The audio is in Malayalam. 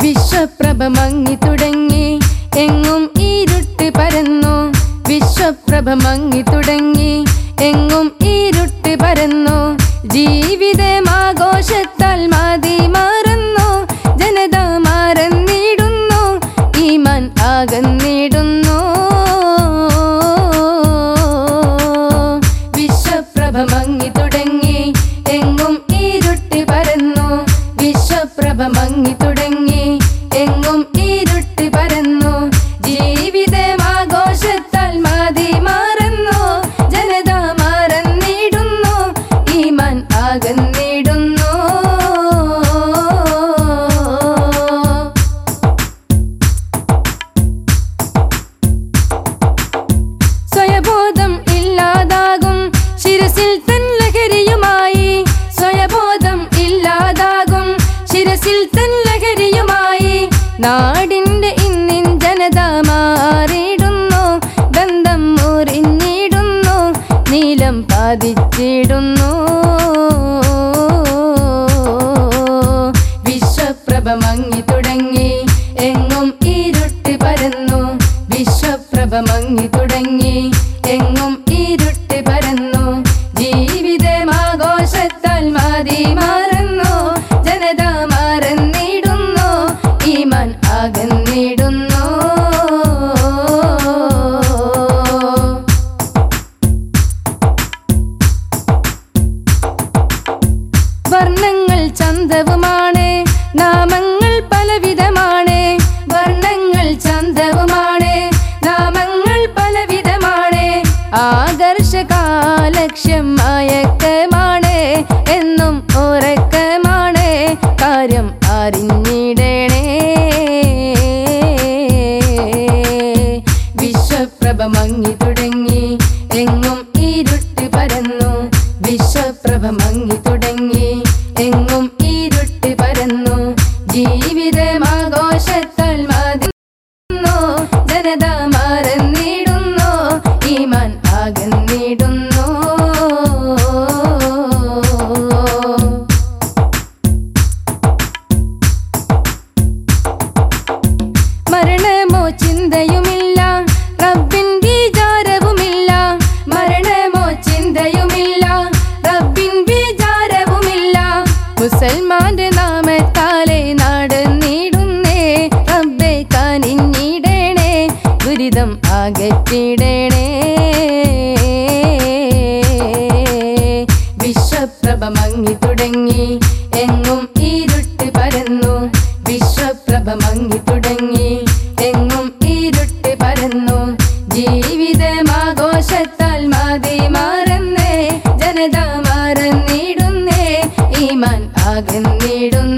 വിശ്വപ്രഭ മങ്ങി തുടങ്ങി എങ്ങും ഇരുട്ട് പരന്നു വിശ്വപ്രഭ മങ്ങി തുടങ്ങി എങ്ങും ഇരുട്ട് പരന്നു ജീവിതമാഘോഷത്താൽ മതി മറന്നു ജനത മറന്നിടുന്നു ഈമാൻ അകന്നിടുന്നു വിശ്വപ്രഭ മങ്ങി തുടങ്ങി എങ്ങും ഇരുട്ട് പരന്നു വിശ്വപ്രഭ മങ്ങി തുടങ്ങി എങ്ങും ഇരുട്ട് പരന്നു ജീവിതമാഘോഷത്താൽ മതി മറന്നു ജനത മറന്നിടുന്നു ഈമാൻ അകന്നിടുന്നു സ്വയബോധം ഇല്ലാതാകും ശിരസിൽ തൻ ലഹരിയുമായി സ്വയബോധം ഇല്ലാതാകും ശിരസിൽ തൻ ലഹരിയുമായി നാടിന്റെ ഇന്നിൻ ജനത മാറിയിടുന്നു ബന്ധം മുറിഞ്ഞിടുന്നു നീലം പാതിച്ചിടുന്നു വിശ്വപ്രഭ മങ്ങി തുടങ്ങി എങ്ങും ഇരുട്ട് പരന്നു വിശ്വപ്രഭ മങ്ങി തുടങ്ങി എങ്ങും ഇരുട്ട് പരന്നു ജീവിതമാഘോഷത്താൽ മതി മറന്നു ജനത മറന്നിടുന്നു ഈമാൻ അകന്നിടുന്നു വർണ്ണങ്ങൾ ചന്തവുമാണ് നാമങ്ങൾ പലവിധമാണ് വർണ്ണങ്ങൾ ചന്തവുമാണ് നാമങ്ങൾ പലവിധമാണ് ആകർഷകാലക്ഷ്യം മയക്കമാണ് എന്നും ഉറക്കമാണ് കാര്യം അറിഞ്ഞിടണേ വിശ്വപ്രഭ മങ്ങി തുടങ്ങി എങ്ങും ഇരുട്ട് പരന്നു വിശ്വപ്രഭ മങ്ങി തുടങ്ങി എങ്ങും ഇരുട്ട് പരന്നു ജീവിതമാഘോഷത്താൽ മതിന്നു ജനത മറന്നിടുന്നു ഈമാൻ അകന്നിടുന്നു മരണമോ ചിന്തയുമില്ല റബ്ബിൻ വിചാരവുമില്ല മരണമോ ചിന്തയുമില്ല റബ്ബിൻ വിചാരവുമില്ല മുസൽമാന്റെ നാമത്താലെ നടന്നിടുന്നേ റബ്ബെ കനിഞ്ഞിടണേ ദുരിതം അകറ്റിടണേ വിശ്വപ്രഭ മങ്ങി തുടങ്ങി എങ്ങും ഇരുട്ട് പരന്നു വിശ്വപ്രഭ മങ്ങി തുടങ്ങി എങ്ങും ഇരുട്ട് പരന്നു ജീവിതമാഘോഷത്താൽ മതി മറന്നേ ജനത മറന്നിടുന്നേ ഈമാൻ അകന്നിടുന്നു